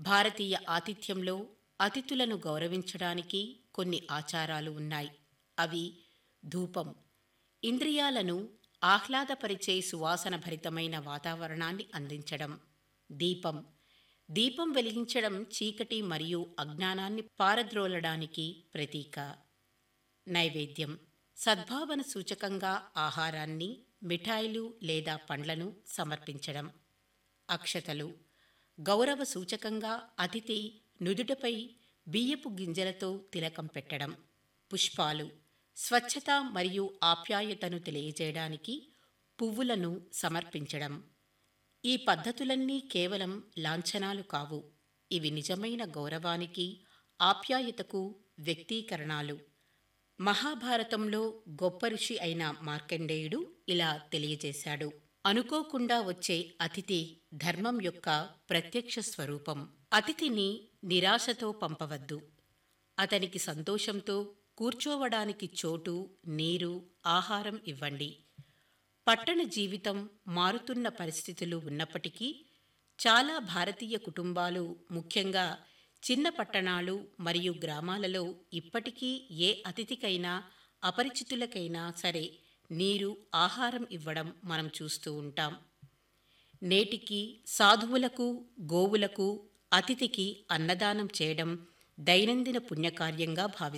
భారతీయ ఆతిథ్యంలో అతిథులను గౌరవించడానికి కొన్ని ఆచారాలు ఉన్నాయి అవి ధూపం ఇంద్రియాలను ఆహ్లాదపరిచే సువాసన భరితమైన వాతావరణాన్ని అందించడం దీపం దీపం వెలిగించడం చీకటి మరియు అజ్ఞానాన్ని పారద్రోలడానికి ప్రతీక నైవేద్యం సద్భావన సూచకంగా ఆహారాన్ని మిఠాయిలు లేదా పండ్లను సమర్పించడం అక్షతలు గౌరవ సూచకంగా అతిథి నుదుటపై బియ్యపు గింజలతో తిలకం పెట్టడం పుష్పాలు స్వచ్ఛత మరియు ఆప్యాయతను తెలియజేయడానికి పువ్వులను సమర్పించడం ఈ పద్ధతులన్నీ కేవలం లాంఛనాలు కావు ఇవి నిజమైన గౌరవానికి ఆప్యాయతకు వ్యక్తీకరణాలు మహాభారతంలో గొప్ప ఋషి అయిన మార్కండేయుడు ఇలా తెలియజేశాడు అనుకోకుండా వచ్చే అతిథి ధర్మం యొక్క ప్రత్యక్ష స్వరూపం అతిథిని నిరాశతో పంపవద్దు అతనికి సంతోషంతో కూర్చోవడానికి చోటు నీరు ఆహారం ఇవ్వండి పట్టణ జీవితం మారుతున్న పరిస్థితులు ఉన్నప్పటికీ చాలా భారతీయ కుటుంబాలు ముఖ్యంగా చిన్న పట్టణాలు మరియు గ్రామాలలో ఇప్పటికీ ఏ అతిథికైనా అపరిచితులకైనా సరే నీరు ఆహారం ఇవ్వడం మనం చూస్తూ ఉంటాం నేటికి సాధువులకు గోవులకు అతిథికి అన్నదానం చేయడం దైనందిన పుణ్యకార్యంగా భావిస్తారు